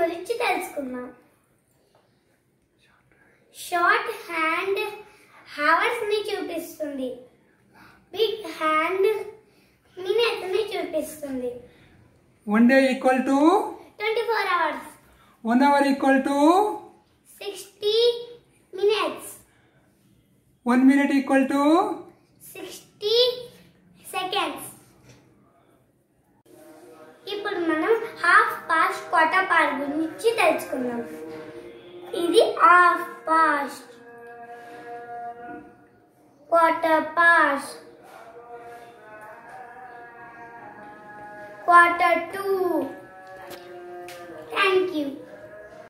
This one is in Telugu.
గురించి తెలుసుకుందాం షార్ట్ హ్యాండ్ హవర్స్ ని చూపిస్తుంది బిగ్ హ్యాండ్ మినిట్ ని చూపిస్తుంది one day equal to twenty four hours one hour equal to sixty minutes one minute equal to sixty seconds ఇప్పుడు మనం హాఫ్ పాస్ట్ క్వార్టర్ పార్ గురించి తెలుసుకుందాం ఇది half past quarter past quarter two